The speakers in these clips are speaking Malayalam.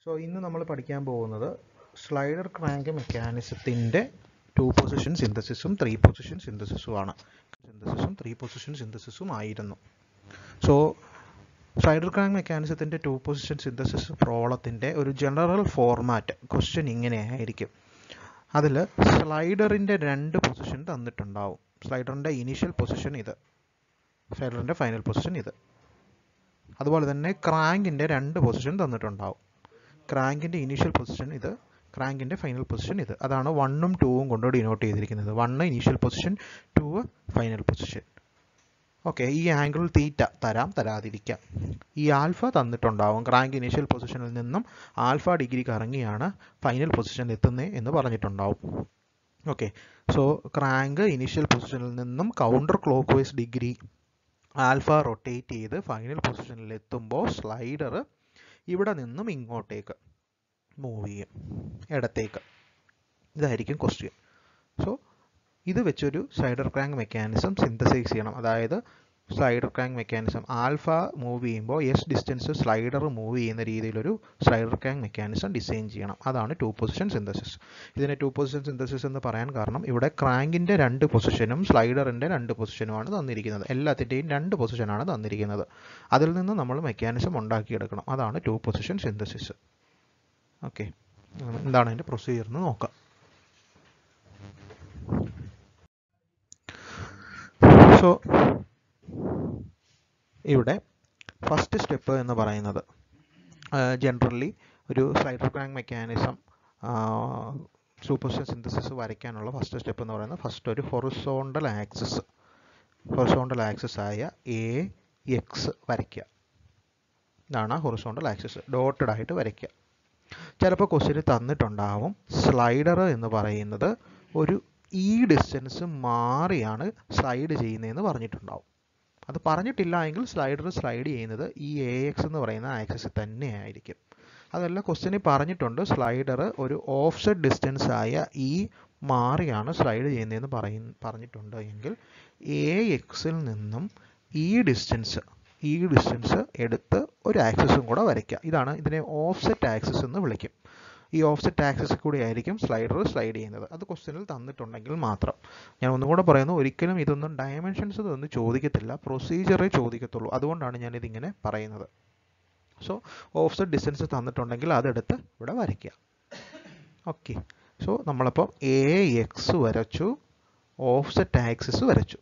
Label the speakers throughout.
Speaker 1: സോ ഇന്ന് നമ്മൾ പഠിക്കാൻ പോകുന്നത് സ്ലൈഡർ ക്രാങ്ക് മെക്കാനിസത്തിൻ്റെ ടു പൊസിഷൻ സിന്തസിസും ത്രീ പൊസിഷൻ സിന്തസിസും ആണ് സിന്തസിസും ത്രീ പൊസിഷൻ സിന്തസിസും ആയിരുന്നു സോ സ്ലൈഡർ ക്രാങ്ക് മെക്കാനിസത്തിൻ്റെ ടു പൊസിഷൻ സിന്തസിസ് പ്രോബ്ലത്തിൻ്റെ ഒരു ജനറൽ ഫോർമാറ്റ് ക്വസ്റ്റ്യൻ ഇങ്ങനെയായിരിക്കും അതിൽ സ്ലൈഡറിൻ്റെ രണ്ട് പൊസിഷൻ തന്നിട്ടുണ്ടാവും സ്ലൈഡറിൻ്റെ ഇനീഷ്യൽ പൊസിഷൻ ഇത് സ്ലൈഡറിൻ്റെ ഫൈനൽ പൊസിഷൻ ഇത് അതുപോലെ തന്നെ ക്രാങ്കിൻ്റെ രണ്ട് പൊസിഷൻ തന്നിട്ടുണ്ടാവും ക്രാങ്കിൻ്റെ ഇനീഷ്യൽ പൊസിഷൻ ഇത് ക്രാങ്കിൻ്റെ ഫൈനൽ പൊസിഷൻ ഇത് അതാണ് വണ്ണും ടൂവും കൊണ്ട് ഡിനോട്ട് ചെയ്തിരിക്കുന്നത് one initial position two final position okay ഈ ആംഗിൾ തീറ്റ തരാം തരാതിരിക്കാം ഈ ആൽഫ തന്നിട്ടുണ്ടാവും ക്രാങ്ക് ഇനീഷ്യൽ പൊസിഷനിൽ നിന്നും ആൽഫ ഡിഗ്രി കറങ്ങിയാണ് ഫൈനൽ പൊസിഷനിൽ എത്തുന്നത് എന്ന് പറഞ്ഞിട്ടുണ്ടാവും ഓക്കെ സോ ക്രാങ്ക് ഇനീഷ്യൽ പൊസിഷനിൽ നിന്നും counter clockwise degree alpha rotate ചെയ്ത് ഫൈനൽ പൊസിഷനിൽ എത്തുമ്പോൾ സ്ലൈഡർ ഇവിടെ നിന്നും ഇങ്ങോട്ടേക്ക് മൂവ് ചെയ്യും ഇടത്തേക്ക് ഇതായിരിക്കും ക്വസ്റ്റ്യൻ സോ ഇത് വെച്ചൊരു സ്ലൈഡർ ക്രാങ്ക് മെക്കാനിസം സിന്തസൈസ് ചെയ്യണം അതായത് slider crank mechanism alpha move ചെയ്യുമ്പോൾ എസ് ഡിസ്റ്റൻസ് സ്ലൈഡർ മൂവ് ചെയ്യുന്ന രീതിയിലൊരു സ്ലൈഡർ ക്രാങ്ക് മെക്കാനിസം ഡിസൈൻ ചെയ്യണം അതാണ് ടു പൊസിഷൻ സിന്തസിസ് ഇതിനെ ടു പൊസിഷൻ സിന്തസിസ് എന്ന് പറയാൻ കാരണം ഇവിടെ ക്രാങ്കിൻ്റെ രണ്ട് പൊസിഷനും സ്ലൈഡറിൻ്റെ രണ്ട് പൊസിഷനുമാണ് തന്നിരിക്കുന്നത് എല്ലാത്തിൻ്റെയും രണ്ട് പൊസിഷനാണ് തന്നിരിക്കുന്നത് അതിൽ നിന്ന് നമ്മൾ മെക്കാനിസം ഉണ്ടാക്കിയെടുക്കണം അതാണ് ടു പൊസിഷൻ സിന്തസിസ് ഓക്കെ എന്താണ് അതിൻ്റെ പ്രൊസീജിയർ എന്ന് നോക്കാം സോ ഇവിടെ ഫസ്റ്റ് സ്റ്റെപ്പ് എന്ന് പറയുന്നത് ജനറലി ഒരു സ്ലൈഡർ ക്രാങ്ക് മെക്കാനിസം സൂപ്പർഷൻ സിന്തസിസ് വരയ്ക്കാനുള്ള ഫസ്റ്റ് സ്റ്റെപ്പ് എന്ന് പറയുന്നത് ഫസ്റ്റ് ഒരു ഹൊറിസോണ്ടൽ ആക്സിസ് ഹൊറിസോണ്ടൽ ആക്സിസ് ആയ എ എക്സ് വരയ്ക്കുക ഇതാണ് ഹൊറിസോണ്ടൽ ആക്സിസ് ഡോട്ടഡ് ആയിട്ട് വരയ്ക്കുക ചിലപ്പോൾ ക്വസ്റ്റ്യൻ തന്നിട്ടുണ്ടാവും സ്ലൈഡർ എന്ന് പറയുന്നത് ഒരു ഈ ഡിസ്റ്റൻസ് മാറിയാണ് സ്ലൈഡ് ചെയ്യുന്നതെന്ന് പറഞ്ഞിട്ടുണ്ടാവും അത് പറഞ്ഞിട്ടില്ല എങ്കിൽ സ്ലൈഡർ സ്ലൈഡ് ചെയ്യുന്നത് ഈ എ എക്സ് എന്ന് പറയുന്ന ആക്സിസിൽ തന്നെയായിരിക്കും അതല്ല ക്വസ്റ്റ്യനിൽ പറഞ്ഞിട്ടുണ്ട് സ്ലൈഡർ ഒരു ഓഫ്സെറ്റ് ഡിസ്റ്റൻസ് ആയ ഈ മാറിയാണ് സ്ലൈഡ് ചെയ്യുന്നതെന്ന് പറയ പറഞ്ഞിട്ടുണ്ട് എങ്കിൽ എ എക്സിൽ നിന്നും ഈ ഡിസ്റ്റൻസ് ഈ ഡിസ്റ്റൻസ് എടുത്ത് ഒരു ആക്സിസും കൂടെ വരയ്ക്കുക ഇതാണ് ഇതിനെ ഓഫ്സെറ്റ് ആക്സിസ് എന്ന് വിളിക്കും ഈ ഓഫ്സെറ്റ് ആക്സിസിൽ കൂടി ആയിരിക്കും സ്ലൈഡർ സ്ലൈഡ് ചെയ്യുന്നത് അത് ക്വസ്റ്റ്യനിൽ തന്നിട്ടുണ്ടെങ്കിൽ മാത്രം ഞാൻ ഒന്നും കൂടെ പറയുന്നു ഒരിക്കലും ഇതൊന്നും ഡയമെൻഷൻസ് ഇതൊന്നും ചോദിക്കത്തില്ല പ്രൊസീജിയറേ ചോദിക്കത്തുള്ളൂ അതുകൊണ്ടാണ് ഞാൻ ഇതിങ്ങനെ പറയുന്നത് സോ ഓഫ്സെറ്റ് ഡിസ്റ്റൻസ് തന്നിട്ടുണ്ടെങ്കിൽ അതെടുത്ത് ഇവിടെ വരയ്ക്കുക ഓക്കെ സോ നമ്മളപ്പോൾ എ എക്സ് വരച്ചു ഓഫ്സെറ്റ് ആക്സിസ് വരച്ചു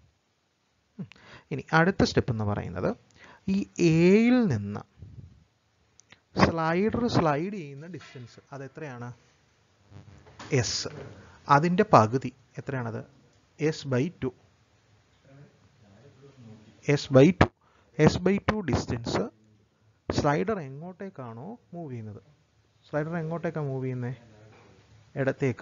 Speaker 1: ഇനി അടുത്ത സ്റ്റെപ്പ് എന്ന് പറയുന്നത് ഈ എയിൽ നിന്ന് സ്ലൈഡർ സ്ലൈഡ് ചെയ്യുന്ന ഡിസ്റ്റൻസ് അത് എത്രയാണ് എസ് അതിൻ്റെ പകുതി എത്രയാണത് S by two S by two S by two distance slider എങ്ങോട്ടേക്കാണോ മൂവ് ചെയ്യുന്നത് സ്ലൈഡർ എങ്ങോട്ടേക്കാണ് മൂവ് ചെയ്യുന്നത് ഇടത്തേക്ക്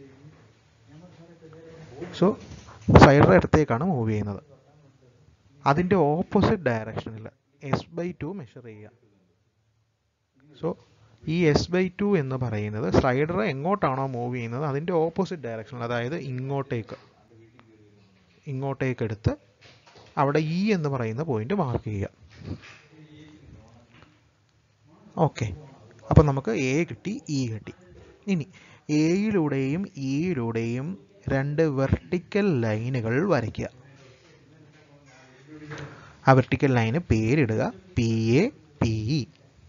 Speaker 1: സോ സ്ലൈഡർ ഇടത്തേക്കാണ് മൂവ് ചെയ്യുന്നത് അതിൻ്റെ ഓപ്പോസിറ്റ് ഡയറക്ഷനിൽ എസ് ബൈ ടു മെഷർ ചെയ്യുക സോ ഈ എസ് ബൈ ടു എന്ന് പറയുന്നത് സ്ലൈഡർ എങ്ങോട്ടാണോ മൂവ് ചെയ്യുന്നത് അതിൻ്റെ ഓപ്പോസിറ്റ് ഡയറക്ഷനിൽ അതായത് ഇങ്ങോട്ടേക്ക് ഇങ്ങോട്ടേക്ക് എടുത്ത് അവിടെ ഇ എന്ന് പറയുന്ന പോയിന്റ് മാർക്ക് ചെയ്യുക ഓക്കെ അപ്പം നമുക്ക് എ കിട്ടി ഇ കിട്ടി ഇനി എയിലൂടെയും ഇയിലൂടെയും രണ്ട് വെർട്ടിക്കൽ ലൈനുകൾ വരയ്ക്കുക ആ വെർട്ടിക്കൽ ലൈന് പേരിടുക P A P E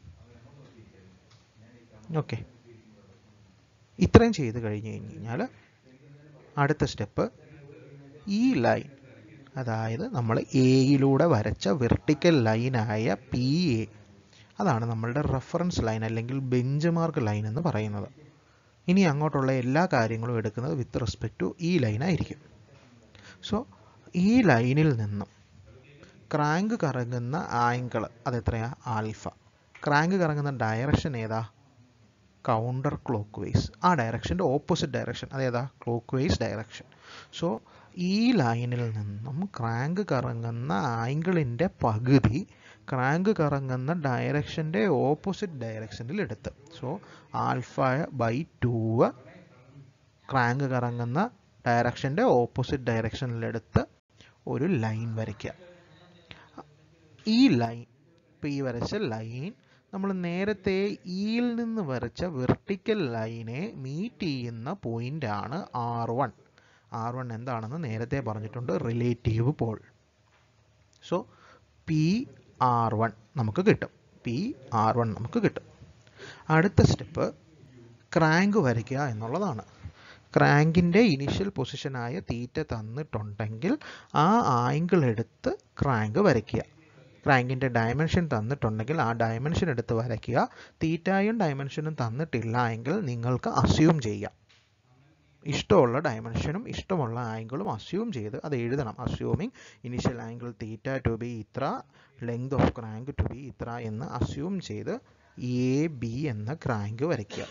Speaker 1: okay ഇത്രയും ചെയ്ത് കഴിഞ്ഞ് കഴിഞ്ഞാൽ അടുത്ത സ്റ്റെപ്പ് ഈ ലൈൻ അതായത് നമ്മൾ എയിലൂടെ വരച്ച വെർട്ടിക്കൽ ലൈനായ പി എ അതാണ് നമ്മളുടെ റെഫറൻസ് ലൈൻ അല്ലെങ്കിൽ ബെഞ്ച് മാർക്ക് ലൈൻ എന്ന് പറയുന്നത് ഇനി അങ്ങോട്ടുള്ള എല്ലാ കാര്യങ്ങളും എടുക്കുന്നത് വിത്ത് റെസ്പെക്ട് ടു ഈ ലൈനായിരിക്കും സോ ഈ ലൈനിൽ നിന്നും ക്രാങ്ക് കറങ്ങുന്ന ആംഗിൾ അതെത്രയാ ആൽഫ ക്രാങ്ക് കറങ്ങുന്ന ഡയറക്ഷൻ ഏതാ കൗണ്ടർ ക്ലോക്ക് വൈസ് ആ ഡയറക്ഷൻ്റെ ഓപ്പോസിറ്റ് ഡയറക്ഷൻ അതേതാ ക്ലോക്ക് വൈസ് ഡയറക്ഷൻ സോ ഈ ലൈനിൽ നിന്നും ക്രാങ്ക് കറങ്ങുന്ന ആംഗിളിൻ്റെ പകുതി ക്രാങ്ക് കറങ്ങുന്ന ഡയറക്ഷൻ്റെ ഓപ്പോസിറ്റ് ഡയറക്ഷനിൽ എടുത്ത് so alpha by two crank കറങ്ങുന്ന ഡയറക്ഷൻ്റെ ഓപ്പോസിറ്റ് ഡയറക്ഷനിലെടുത്ത് ഒരു ലൈൻ വരയ്ക്കുക ഈ ലൈൻ ഇപ്പോൾ ഈ വരച്ച ലൈൻ നമ്മൾ നേരത്തെ ഇയിൽ നിന്ന് വരച്ച വെർട്ടിക്കൽ ലൈനെ മീറ്റ് ചെയ്യുന്ന പോയിന്റ് ആണ് ആർ വൺ ആർ വൺ എന്താണെന്ന് നേരത്തെ പറഞ്ഞിട്ടുണ്ട് relative pole so P R one നമുക്ക് കിട്ടും പി ആർ വൺ നമുക്ക് കിട്ടും അടുത്ത സ്റ്റെപ്പ് ക്രാങ്ക് വരയ്ക്കുക എന്നുള്ളതാണ് ക്രാങ്കിൻ്റെ ഇനിഷ്യൽ പൊസിഷനായ തീറ്റ തന്നിട്ടുണ്ടെങ്കിൽ ആ ആംഗിൾ എടുത്ത് ക്രാങ്ക് വരയ്ക്കുക ക്രാങ്കിൻ്റെ ഡയമെൻഷൻ തന്നിട്ടുണ്ടെങ്കിൽ ആ ഡയമെൻഷൻ എടുത്ത് വരയ്ക്കുക തീറ്റായും ഡയമെൻഷനും തന്നിട്ടില്ല എങ്കിൽ നിങ്ങൾക്ക് അസ്യൂം ചെയ്യാം ഇഷ്ടമുള്ള ഡയമെൻഷനും ഇഷ്ടമുള്ള ആംഗിളും അസ്യൂം ചെയ്ത് അത് എഴുതണം assuming initial angle theta to be ഇത്ര length of crank to be ഇത്ര എന്ന് അസ്യൂം ചെയ്ത് എ ബി എന്ന ക്രാങ്ക് വരയ്ക്കുക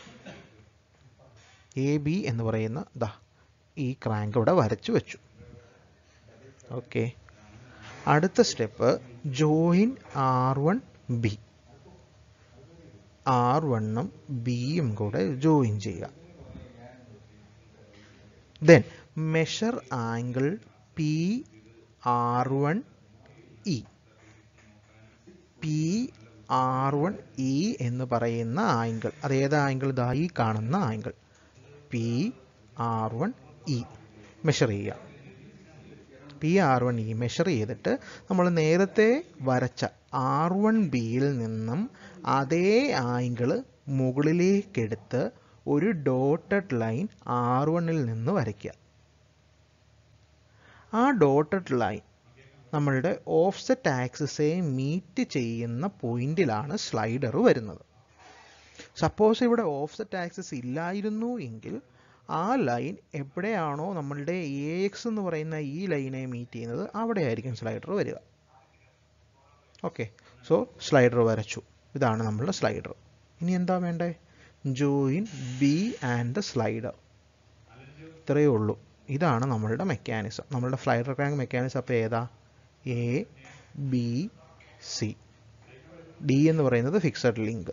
Speaker 1: എ ബി എന്ന് പറയുന്ന ദാ ഈ ക്രാങ്ക് ഇവിടെ വരച്ചു വെച്ചു ഓക്കെ അടുത്ത step join R one B R വണ്ണും ബിയും കൂടെ ജോയിൻ ചെയ്യുക then measure angle P R one E P R one E എന്ന് പറയുന്ന ആംഗിൾ അത് ഏത് ആംഗിൾ ഇതാ ഈ കാണുന്ന angle P R one E measure ചെയ്യുക P R one E measure ചെയ്തിട്ട് നമ്മൾ നേരത്തെ വരച്ച ആർ വൺ ബിയിൽ നിന്നും അതേ ആംഗിൾ മുകളിലേക്കെടുത്ത് ഒരു ഡോട്ടഡ് ലൈൻ ആർ വണ്ണിൽ നിന്ന് വരയ്ക്കുക ആ ഡോട്ടഡ് ലൈൻ നമ്മളുടെ ഓഫ്സെറ്റ് ആക്സിസെ മീറ്റ് ചെയ്യുന്ന പോയിന്റിലാണ് സ്ലൈഡർ വരുന്നത് സപ്പോസ് ഇവിടെ ഓഫ്സെറ്റ് ആക്സിസ് ഇല്ലായിരുന്നു എങ്കിൽ ആ ലൈൻ എവിടെയാണോ നമ്മളുടെ എ എക്സ് എന്ന് പറയുന്ന ഈ ലൈനെ മീറ്റ് ചെയ്യുന്നത് അവിടെ ആയിരിക്കും സ്ലൈഡർ വരിക ഓക്കെ സോ സ്ലൈഡർ വരച്ചു ഇതാണ് നമ്മളുടെ സ്ലൈഡർ ഇനി എന്താ വേണ്ടേ join B and the slider ഇത്രയേ ഉള്ളൂ ഇതാണ് നമ്മളുടെ മെക്കാനിസം നമ്മളുടെ സ്ലൈഡർ ക്രാങ്ക് മെക്കാനിസം അപ്പോൾ ഏതാ എ ബി സി ഡി എന്ന് പറയുന്നത് ഫിക്സഡ് ലിങ്ക്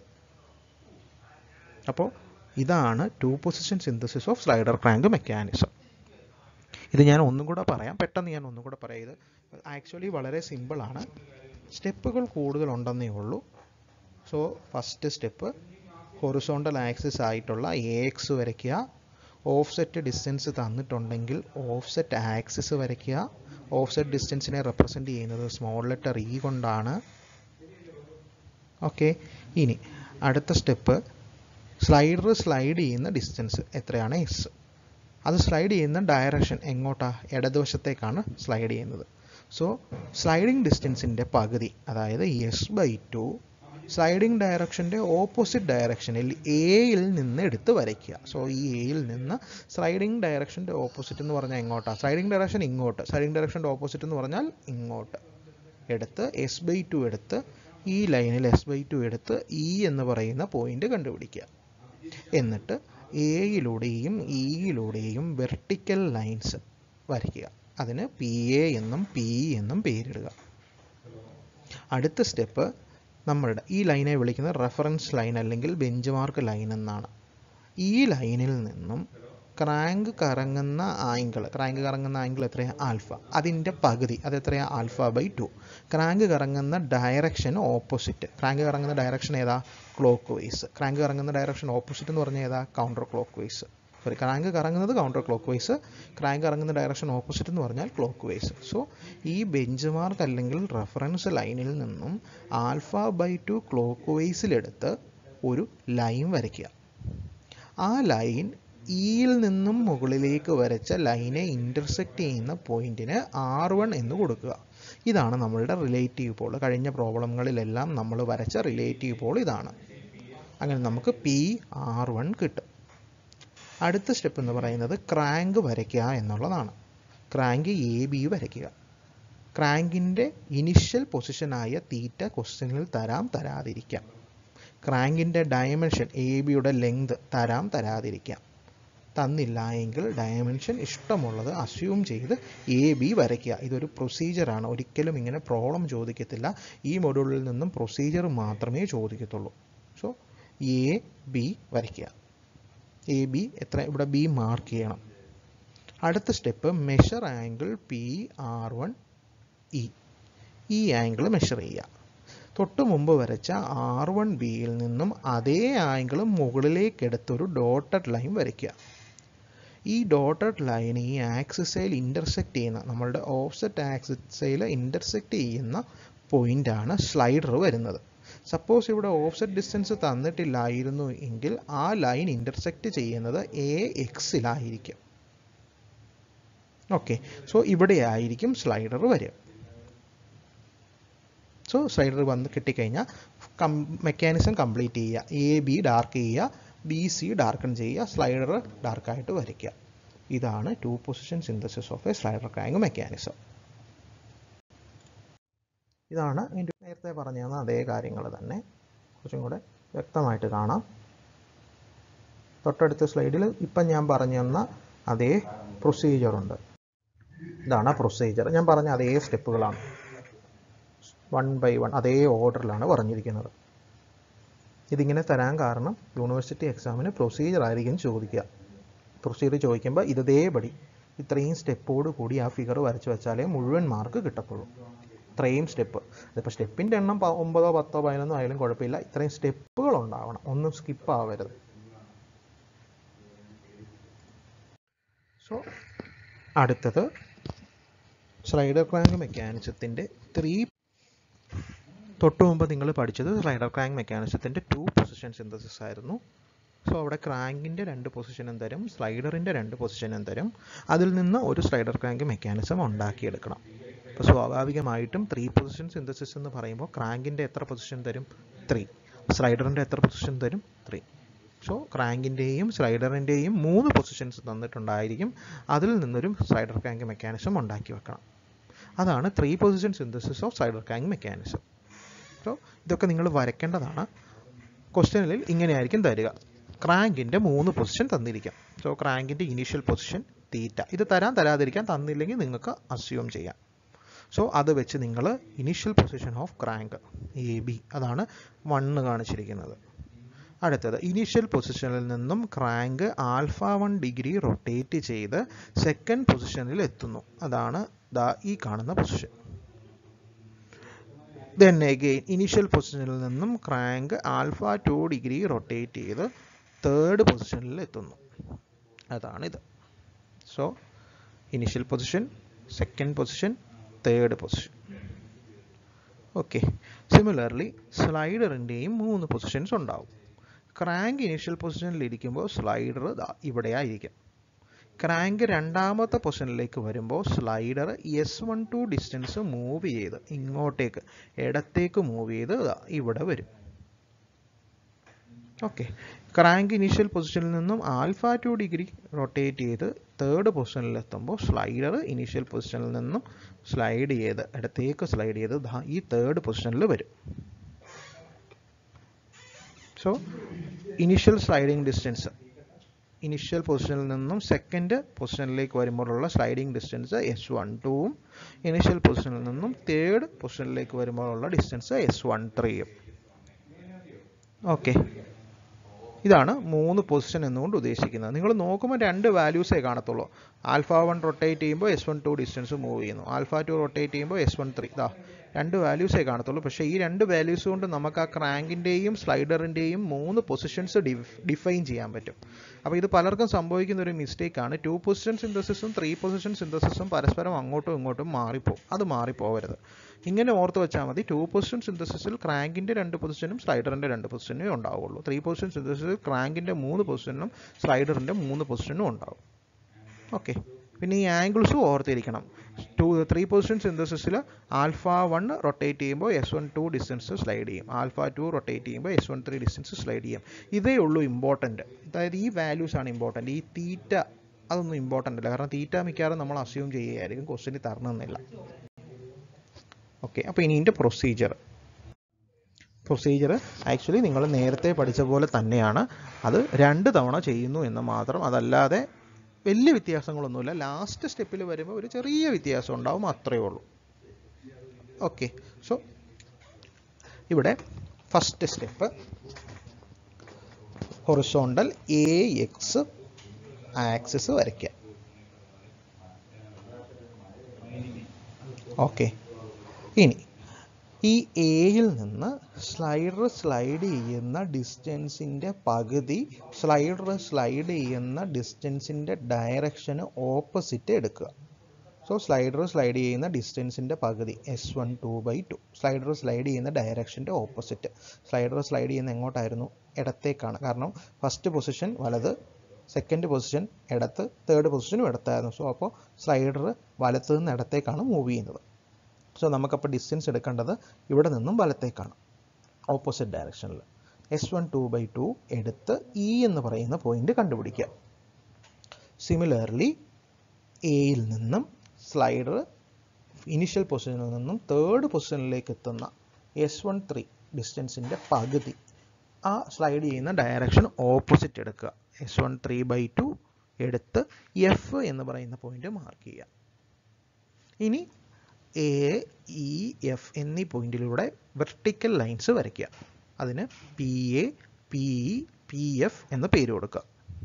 Speaker 1: അപ്പോൾ ഇതാണ് two position synthesis of slider crank mechanism ഇത് ഞാൻ ഒന്നും കൂടെ പറയാം പെട്ടെന്ന് ഞാൻ ഒന്നും കൂടെ പറയാം ഇത് ആക്ച്വലി വളരെ സിമ്പിളാണ് സ്റ്റെപ്പുകൾ കൂടുതലുണ്ടെന്നേ ഉള്ളൂ so first step horizontal axis ആയിട്ടുള്ള എ എക്സ് വരയ്ക്കുക ഓഫ്സെറ്റ് ഡിസ്റ്റൻസ് തന്നിട്ടുണ്ടെങ്കിൽ ഓഫ്സെറ്റ് ആക്സിസ് വരയ്ക്കുക ഓഫ്സെറ്റ് ഡിസ്റ്റൻസിനെ റെപ്രസെൻ്റ് ചെയ്യുന്നത് സ്മോൾ ലെറ്റർ ഇ കൊണ്ടാണ് ഓക്കെ ഇനി അടുത്ത സ്റ്റെപ്പ് സ്ലൈഡർ സ്ലൈഡ് ചെയ്യുന്ന ഡിസ്റ്റൻസ് എത്രയാണ് എസ് അത് സ്ലൈഡ് ചെയ്യുന്ന ഡയറക്ഷൻ എങ്ങോട്ടാ ഇടതുവശത്തേക്കാണ് സ്ലൈഡ് ചെയ്യുന്നത് സോ സ്ലൈഡിംഗ് ഡിസ്റ്റൻസിൻ്റെ പകുതി അതായത് എസ് ബൈ ടു സ്ലൈഡിംഗ് ഡയറക്ഷൻ്റെ ഓപ്പോസിറ്റ് ഡയറക്ഷനിൽ എയിൽ നിന്ന് എടുത്ത് വരയ്ക്കുക സോ ഈ എയിൽ നിന്ന് സ്ലൈഡിംഗ് ഡയറക്ഷൻ്റെ ഓപ്പോസിറ്റ് എന്ന് പറഞ്ഞാൽ എങ്ങോട്ടാണ് സ്ലൈഡിംഗ് ഡയറക്ഷൻ ഇങ്ങോട്ട് സ്ലൈഡിംഗ് ഡയറക്ഷൻ്റെ ഓപ്പോസിറ്റ് എന്ന് പറഞ്ഞാൽ ഇങ്ങോട്ട് എടുത്ത് എസ് ബൈ ടു എടുത്ത് ഈ ലൈനിൽ എസ് ബൈ ടു എടുത്ത് ഇ എന്ന് പറയുന്ന പോയിന്റ് കണ്ടുപിടിക്കുക എന്നിട്ട് എയിലൂടെയും ഇയിലൂടെയും വെർട്ടിക്കൽ ലൈൻസ് വരയ്ക്കുക അതിന് പി എ എന്നും പി എന്നും പേരിടുക അടുത്ത സ്റ്റെപ്പ് നമ്മളുടെ ഈ ലൈനെ വിളിക്കുന്നത് റെഫറൻസ് ലൈൻ അല്ലെങ്കിൽ ബെഞ്ച് മാർക്ക് ലൈൻ എന്നാണ് ഈ ലൈനിൽ നിന്നും ക്രാങ്ക് കറങ്ങുന്ന ആംഗിൾ ക്രാങ്ക് കറങ്ങുന്ന ആംഗിൾ എത്രയാണ് ആൽഫ അതിൻ്റെ പകുതി അത് എത്രയാണ് ആൽഫ ബൈ ടു ക്രാങ്ക് കറങ്ങുന്ന ഡയറക്ഷൻ ഓപ്പോസിറ്റ് ക്രാങ്ക് കറങ്ങുന്ന ഡയറക്ഷൻ ഏതാ ക്ലോക്ക് വൈസ് ക്രാങ്ക് കറങ്ങുന്ന ഡയറക്ഷൻ ഓപ്പോസിറ്റ് എന്ന് പറഞ്ഞാൽ ഏതാ counter clockwise sorry crank കറങ്ങുന്നത് കൗണ്ടർ ക്ലോക്ക് വൈസ് ക്രാങ്ക് കറങ്ങുന്ന ഡയറക്ഷൻ ഓപ്പോസിറ്റ് എന്ന് പറഞ്ഞാൽ ക്ലോക്ക് വൈസ് സോ ഈ ബെഞ്ച് മാർക്ക് അല്ലെങ്കിൽ റെഫറൻസ് ലൈനിൽ നിന്നും ആൽഫ ബൈ ടു ക്ലോക്ക് വൈസിലെടുത്ത് ഒരു ലൈൻ വരയ്ക്കുക ആ ലൈൻ ഇയിൽ നിന്നും മുകളിലേക്ക് വരച്ച ലൈനെ ഇൻ്റർസെക്റ്റ് ചെയ്യുന്ന പോയിന്റിന് ആർ വൺ എന്ന് കൊടുക്കുക ഇതാണ് നമ്മളുടെ റിലേറ്റീവ് പോൾ കഴിഞ്ഞ പ്രോബ്ലങ്ങളിലെല്ലാം നമ്മൾ വരച്ച റിലേറ്റീവ് പോൾ ഇതാണ് അങ്ങനെ നമുക്ക് പി ആർ വൺ കിട്ടും അടുത്ത സ്റ്റെപ്പ് എന്ന് പറയുന്നത് ക്രാങ്ക് വരയ്ക്കുക എന്നുള്ളതാണ് ക്രാങ്ക് എ ബി വരയ്ക്കുക ക്രാങ്കിൻ്റെ ഇനിഷ്യൽ പൊസിഷനായ തീറ്റ ക്വസ്റ്റ്യനിൽ തരാം തരാതിരിക്കാം ക്രാങ്കിൻ്റെ ഡയമെൻഷൻ എ ബിയുടെ ലെങ്ത് തരാം തരാതിരിക്കാം തന്നില്ല എങ്കിൽ ഡയമെൻഷൻ ഇഷ്ടമുള്ളത് അസ്യൂം ചെയ്ത് എ ബി വരയ്ക്കുക ഇതൊരു പ്രൊസീജിയറാണ് ഒരിക്കലും ഇങ്ങനെ പ്രോബ്ലം ചോദിക്കത്തില്ല ഈ മൊഡ്യൂളിൽ നിന്നും പ്രൊസീജിയർ മാത്രമേ ചോദിക്കത്തുള്ളൂ സോ എ ബി വരയ്ക്കുക എ ബി എത്ര ഇവിടെ ബി മാർക്ക് ചെയ്യണം അടുത്ത step measure angle P R one E ഈ ആംഗിൾ മെഷർ ചെയ്യുക തൊട്ട് മുമ്പ് വരച്ച ആർ വൺ ബിയിൽ നിന്നും അതേ ആംഗിൾ മുകളിലേക്ക് എടുത്തൊരു ഡോട്ടഡ് ലൈൻ വരയ്ക്കുക ഈ ഡോട്ടഡ് ലൈൻ ഈ ആക്സിസയിൽ ഇൻ്റർസെക്റ്റ് ചെയ്യുന്ന നമ്മളുടെ ഓഫ്സെറ്റ് ആക്സിസയിൽ ഇൻ്റർസെക്റ്റ് ചെയ്യുന്ന പോയിൻ്റാണ് സ്ലൈഡർ വരുന്നത് സപ്പോസ് ഇവിടെ ഓഫ്സെറ്റ് ഡിസ്റ്റൻസ് തന്നിട്ടില്ലായിരുന്നു എങ്കിൽ ആ ലൈൻ ഇൻ്റർസെക്റ്റ് ചെയ്യുന്നത് എ എക്സിലായിരിക്കും ഓക്കെ സോ ഇവിടെ ആയിരിക്കും സ്ലൈഡർ വരിക സോ സ്ലൈഡർ വന്ന് കിട്ടിക്കഴിഞ്ഞാൽ കം മെക്കാനിസം കംപ്ലീറ്റ് ചെയ്യുക എ ബി ഡാർക്ക് ചെയ്യുക ബി സി ഡാർക്കൺ ചെയ്യുക സ്ലൈഡർ ഡാർക്കായിട്ട് വരയ്ക്കുക ഇതാണ് two position synthesis of a slider crank mechanism ഇതാണ് എൻ്റെ നേരത്തെ പറഞ്ഞു തന്ന അതേ കാര്യങ്ങൾ തന്നെ കുറച്ചും കൂടെ വ്യക്തമായിട്ട് കാണാം തൊട്ടടുത്ത സ്ലൈഡിൽ ഇപ്പം ഞാൻ പറഞ്ഞു തന്ന അതേ പ്രൊസീജിയർ ഉണ്ട് ഇതാണ് പ്രൊസീജിയർ ഞാൻ പറഞ്ഞ അതേ സ്റ്റെപ്പുകളാണ് വൺ ബൈ വൺ അതേ ഓർഡറിലാണ് പറഞ്ഞിരിക്കുന്നത് ഇതിങ്ങനെ തരാൻ കാരണം യൂണിവേഴ്സിറ്റി എക്സാമിന് പ്രൊസീജിയർ ആയിരിക്കും ചോദിക്കുക പ്രൊസീജിയർ ചോദിക്കുമ്പോൾ ഇതേപടി ഇത്രയും സ്റ്റെപ്പോട് കൂടി ആ ഫിഗർ വരച്ച് വെച്ചാലേ മുഴുവൻ മാർക്ക് കിട്ടത്തുള്ളൂ ഇത്രയും സ്റ്റെപ്പ് അതിപ്പോൾ സ്റ്റെപ്പിൻ്റെ എണ്ണം പ- ഒമ്പതോ പത്തോ പതിനൊന്നോ ആയാലും കുഴപ്പമില്ല ഇത്രയും സ്റ്റെപ്പുകൾ ഉണ്ടാവണം ഒന്നും സ്കിപ്പ് ആവരുത് സോ അടുത്തത് സ്ലൈഡർ ക്രാങ്ക് മെക്കാനിസത്തിൻ്റെ ത്രീ തൊട്ട് മുമ്പ് നിങ്ങൾ പഠിച്ചത് സ്ലൈഡർ ക്രാങ്ക് മെക്കാനിസത്തിൻ്റെ ടു പൊസിഷൻ സിന്തസിസ് ആയിരുന്നു സോ അവിടെ ക്രാങ്കിൻ്റെ രണ്ട് പൊസിഷനും തരും സ്ലൈഡറിൻ്റെ രണ്ട് പൊസിഷനും തരും അതിൽ നിന്ന് ഒരു സ്ലൈഡർ ക്രാങ്ക് മെക്കാനിസം ഉണ്ടാക്കിയെടുക്കണം അപ്പോൾ സ്വാഭാവികമായിട്ടും ത്രീ പൊസിഷൻ സിന്തസിസ് എന്ന് പറയുമ്പോൾ ക്രാങ്കിൻ്റെ എത്ര പൊസിഷൻ തരും ത്രീ സ്ലൈഡറിൻ്റെ എത്ര പൊസിഷൻ തരും ത്രീ സോ ക്രാങ്കിൻ്റെയും സ്ലൈഡറിൻ്റെയും മൂന്ന് പൊസിഷൻസ് തന്നിട്ടുണ്ടായിരിക്കും അതിൽ നിന്നൊരു സ്ലൈഡർ ക്രാങ്ക് മെക്കാനിസം ഉണ്ടാക്കി വെക്കണം അതാണ് three position synthesis of slider crank mechanism so ഇതൊക്കെ നിങ്ങൾ വരയ്ക്കേണ്ടതാണ് ക്വസ്റ്റ്യനിൽ ഇങ്ങനെയായിരിക്കും തരിക ക്രാങ്കിൻ്റെ മൂന്ന് പൊസിഷൻ തന്നിരിക്കാം സോ ക്രാങ്കിൻ്റെ ഇനീഷ്യൽ പൊസിഷൻ തീറ്റ ഇത് തരാൻ തരാതിരിക്കാൻ തന്നില്ലെങ്കിൽ നിങ്ങൾക്ക് അസ്യൂം ചെയ്യാം സോ അത് വെച്ച് നിങ്ങൾ initial position of crank A B അതാണ് വണ്ണ് കാണിച്ചിരിക്കുന്നത് അടുത്തത് ഇനീഷ്യൽ പൊസിഷനിൽ നിന്നും crank alpha one degree rotate ചെയ്ത് സെക്കൻഡ് പൊസിഷനിൽ എത്തുന്നു അതാണ് ദാ ഈ കാണുന്ന പൊസിഷൻ ദെൻ അഗെയിൻ ഇനീഷ്യൽ പൊസിഷനിൽ നിന്നും crank alpha two degree rotate ചെയ്ത് തേർഡ് പൊസിഷനിൽ എത്തുന്നു അതാണിത് so initial position second position third position okay similarly സ്ലൈഡറിൻ്റെയും മൂന്ന് പൊസിഷൻസ് ഉണ്ടാവും ക്രാങ്ക് ഇനീഷ്യൽ പൊസിഷനിൽ ഇരിക്കുമ്പോൾ സ്ലൈഡർ ഇവിടെ ആയിരിക്കും ക്രാങ്ക് രണ്ടാമത്തെ പൊസിഷനിലേക്ക് വരുമ്പോൾ slider S one two distance move ചെയ്ത് ഇങ്ങോട്ടേക്ക് ഇടത്തേക്ക് മൂവ് ചെയ്ത് ദാ ഇവിടെ വരും ഓക്കെ ക്രാങ്ക് ഇനീഷ്യൽ പൊസിഷനിൽ നിന്നും ആൽഫ ടു ഡിഗ്രി റൊട്ടേറ്റ് ചെയ്ത് തേർഡ് പൊസിഷനിൽ എത്തുമ്പോൾ സ്ലൈഡർ ഇനീഷ്യൽ പൊസിഷനിൽ നിന്നും സ്ലൈഡ് ചെയ്ത് ഇടത്തേക്ക് സ്ലൈഡ് ചെയ്ത് ദാ ഈ തേർഡ് പൊസിഷനിൽ വരും so initial sliding distance initial പൊസിഷനിൽ നിന്നും സെക്കൻഡ് പൊസിഷനിലേക്ക് വരുമ്പോഴുള്ള സ്ലൈഡിംഗ് ഡിസ്റ്റൻസ് എസ് വൺ ടുവും ഇനിഷ്യൽ പൊസിഷനിൽ നിന്നും തേർഡ് പൊസിഷനിലേക്ക് വരുമ്പോഴുള്ള ഡിസ്റ്റൻസ് എസ് വൺ ത്രീയും ഓക്കെ ഇതാണ് മൂന്ന് പൊസിഷൻ എന്നുകൊണ്ട് ഉദ്ദേശിക്കുന്നത് നിങ്ങൾ നോക്കുമ്പോൾ രണ്ട് വാല്യൂസേ കാണത്തുള്ളൂ ആൽഫ വൺ റൊട്ടേറ്റ് ചെയ്യുമ്പോൾ S one two distance move ചെയ്യുന്നു ആൽഫ ടു റൊട്ടേറ്റ് ചെയ്യുമ്പോൾ എസ് വൺ ത്രീ ഇതാ രണ്ട് വാല്യൂസേ കാണത്തുള്ളൂ പക്ഷേ ഈ രണ്ട് വാല്യൂസ് കൊണ്ട് നമുക്ക് ആ ക്രാങ്കിൻ്റെയും സ്ലൈഡറിൻ്റെയും മൂന്ന് പൊസിഷൻസ് ഡിഫൈൻ ചെയ്യാൻ പറ്റും അപ്പോൾ ഇത് പലർക്കും സംഭവിക്കുന്ന ഒരു മിസ്റ്റേക്കാണ് ടു പൊസിഷൻ സിന്തസിസും ത്രീ പൊസിഷൻ സിന്തസിസും പരസ്പരം അങ്ങോട്ടും ഇങ്ങോട്ടും മാറിപ്പോകും അത് മാറിപ്പോവരുത് ഇങ്ങനെ ഓർത്ത് വെച്ചാൽ മതി ടു പൊസിഷൻ സിന്തസിസിൽ ക്രാങ്കിൻ്റെ രണ്ട് പൊസിഷനും സ്ലൈഡറിൻ്റെ രണ്ട് പൊസിഷനും ഉണ്ടാവുള്ളൂ ത്രീ പൊസിഷൻ സിന്തസിസിൽ ക്രാങ്കിൻ്റെ മൂന്ന് പൊസിഷനും സ്ലൈഡറിൻ്റെ മൂന്ന് പൊസിഷനും ഉണ്ടാവും ഓക്കെ പിന്നെ ഈ ആംഗിൾസും ഓർത്തിരിക്കണം ടു ത്രീ പൊസിഷൻ സിന്തസിസിൽ ആൽഫ വൺ റൊട്ടേറ്റ് ചെയ്യുമ്പോൾ S one two distance slide ചെയ്യും ആൽഫ ടു റൊട്ടേറ്റ് ചെയ്യുമ്പോൾ S one three distance slide ചെയ്യും ഇതേ ഉള്ളൂ ഇമ്പോർട്ടൻറ്റ് അതായത് ഈ വാല്യൂസ് ആണ് ഇമ്പോർട്ടൻറ്റ് ഈ തീറ്റ അതൊന്നും ഇമ്പോർട്ടൻ്റ് അല്ല കാരണം തീറ്റ മിക്കവാറും നമ്മൾ അസ്യൂം ചെയ്യുകയായിരിക്കും ക്വസ്റ്റിന് തരണമെന്നില്ല ഓക്കെ അപ്പോൾ ഇനി ഇതിൻ്റെ പ്രൊസീജിയർ പ്രൊസീജിയർ ആക്ച്വലി നിങ്ങൾ നേരത്തെ പഠിച്ച പോലെ തന്നെയാണ് അത് രണ്ട് തവണ ചെയ്യുന്നു എന്ന് മാത്രം അതല്ലാതെ വലിയ വ്യത്യാസങ്ങളൊന്നുമില്ല ലാസ്റ്റ് സ്റ്റെപ്പിൽ വരുമ്പോൾ ഒരു ചെറിയ വ്യത്യാസം ഉണ്ടാവും അത്രയേ ഉള്ളൂ ഓക്കെ സോ ഇവിടെ first step horizontal a X axis വരയ്ക്കുക ഓക്കെ ഇനി ഈ എയിൽ നിന്ന് സ്ലൈഡർ സ്ലൈഡ് ചെയ്യുന്ന ഡിസ്റ്റൻസിൻ്റെ പകുതി സ്ലൈഡർ സ്ലൈഡ് ചെയ്യുന്ന ഡിസ്റ്റൻസിൻ്റെ ഡയറക്ഷന് ഓപ്പോസിറ്റ് എടുക്കുക സോ സ്ലൈഡർ സ്ലൈഡ് ചെയ്യുന്ന ഡിസ്റ്റൻസിൻ്റെ പകുതി S one two by two slider slide ചെയ്യുന്ന ഡയറക്ഷൻ്റെ ഓപ്പോസിറ്റ് സ്ലൈഡർ സ്ലൈഡ് ചെയ്യുന്ന എങ്ങോട്ടായിരുന്നു ഇടത്തേക്കാണ് കാരണം ഫസ്റ്റ് പൊസിഷൻ വലത് സെക്കൻഡ് പൊസിഷൻ ഇടത്ത് തേർഡ് പൊസിഷനും ഇടത്തായിരുന്നു സോ അപ്പോൾ സ്ലൈഡർ വലത്ത് നിന്ന് ഇടത്തേക്കാണ് മൂവ് ചെയ്യുന്നത് സോ നമുക്കപ്പോൾ ഡിസ്റ്റൻസ് എടുക്കേണ്ടത് ഇവിടെ നിന്നും വലത്തേക്കാണ് ഓപ്പോസിറ്റ് ഡയറക്ഷനിൽ S one two by two എടുത്ത് ഇ എന്ന് പറയുന്ന പോയിന്റ് കണ്ടുപിടിക്കുക സിമിലർലി എയിൽ നിന്നും സ്ലൈഡർ ഇനിഷ്യൽ പൊസിഷനിൽ നിന്നും തേർഡ് പൊസിഷനിലേക്ക് എത്തുന്ന എസ് വൺ ത്രീ ഡിസ്റ്റൻസിൻ്റെ പകുതി ആ സ്ലൈഡ് ചെയ്യുന്ന ഡയറക്ഷൻ ഓപ്പോസിറ്റ് എടുക്കുക S one three by two എടുത്ത് എഫ് എന്ന് പറയുന്ന പോയിന്റ് മാർക്ക് ചെയ്യുക ഇനി എ ഇ എഫ് എന്നീ പോയിന്റിലൂടെ വെർട്ടിക്കൽ ലൈൻസ് വരയ്ക്കുക അതിന് P A P E P F എന്ന് പേര് കൊടുക്കുക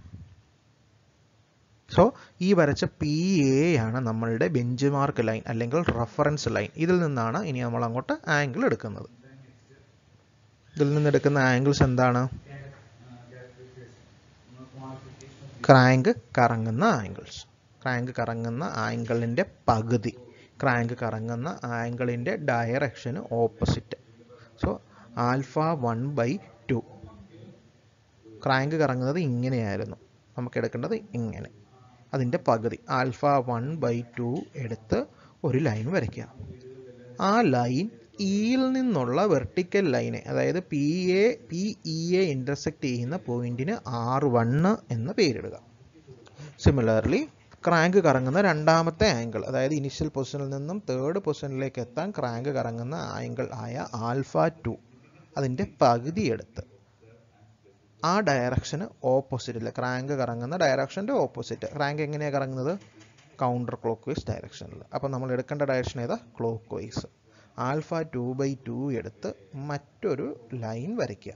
Speaker 1: സോ ഈ വരച്ച പി എ ആണ് നമ്മളുടെ ബെഞ്ച് മാർക്ക് ലൈൻ അല്ലെങ്കിൽ റഫറൻസ് ലൈൻ ഇതിൽ നിന്നാണ് ഇനി നമ്മൾ അങ്ങോട്ട് ആംഗിൾ എടുക്കുന്നത് ഇതിൽ നിന്ന് എടുക്കുന്ന ആംഗിൾസ് എന്താണ് ക്രാങ്ക് കറങ്ങുന്ന ആംഗിൾസ് ക്രാങ്ക് കറങ്ങുന്ന ആംഗിളിൻ്റെ പകുതി ക്രാങ്ക് കറങ്ങുന്ന ആംഗിളിൻ്റെ ഡയറക്ഷന് opposite so alpha one by two crank കറങ്ങുന്നത് ഇങ്ങനെയായിരുന്നു നമുക്ക് എടുക്കേണ്ടത് ഇങ്ങനെ അതിൻ്റെ പകുതി ആൽഫ വൺ ബൈ ടു എടുത്ത് ഒരു ലൈൻ വരയ്ക്കുക ആ ലൈൻ ഇയിൽ നിന്നുള്ള വെർട്ടിക്കൽ ലൈനെ അതായത് P A P E A intersect ചെയ്യുന്ന പോയിന്റിന് ആർ വണ്ണ് എന്ന് പേരിടുക സിമിലർലി ക്രാങ്ക് കറങ്ങുന്ന രണ്ടാമത്തെ ആംഗിൾ അതായത് ഇനിഷ്യൽ പൊസിഷനിൽ നിന്നും തേർഡ് പൊസിഷനിലേക്ക് എത്താൻ ക്രാങ്ക് കറങ്ങുന്ന ആംഗിൾ ആയ ആൽഫ ടു അതിൻ്റെ പകുതി എടുത്ത് ആ ഡയറക്ഷന് ഓപ്പോസിറ്റിൽ ക്രാങ്ക് കറങ്ങുന്ന ഡയറക്ഷൻ്റെ ഓപ്പോസിറ്റ് ക്രാങ്ക് എങ്ങനെയാണ് കറങ്ങുന്നത് കൗണ്ടർ ക്ലോക്ക് വൈസ് ഡയറക്ഷനിൽ അപ്പോൾ നമ്മൾ എടുക്കേണ്ട ഡയറക്ഷൻ ഏതാ clockwise alpha two by two എടുത്ത് മറ്റൊരു ലൈൻ വരയ്ക്കുക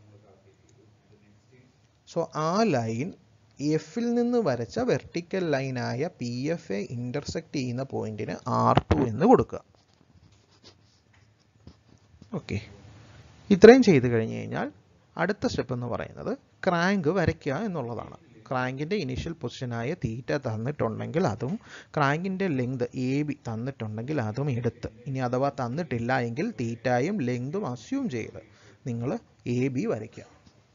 Speaker 1: സോ ആ ലൈൻ എഫിൽ നിന്ന് വരച്ച വെർട്ടിക്കൽ ലൈനായ പി എഫ് എ ഇൻ്റർസെക്റ്റ് ചെയ്യുന്ന പോയിന്റിന് ആർ ടു എന്ന് കൊടുക്കുക ഓക്കെ ഇത്രയും ചെയ്ത് കഴിഞ്ഞ് കഴിഞ്ഞാൽ അടുത്ത സ്റ്റെപ്പ് എന്ന് പറയുന്നത് ക്രാങ്ക് വരയ്ക്കുക എന്നുള്ളതാണ് ക്രാങ്കിൻ്റെ ഇനീഷ്യൽ പൊസിഷനായ തീറ്റ തന്നിട്ടുണ്ടെങ്കിൽ അതും ക്രാങ്കിൻ്റെ ലെങ്ത് എ ബി തന്നിട്ടുണ്ടെങ്കിൽ അതും എടുത്ത് ഇനി അഥവാ തന്നിട്ടില്ല എങ്കിൽ തീറ്റയും ലെങ്തും അസ്യൂം ചെയ്ത് നിങ്ങൾ എ ബി വരയ്ക്കുക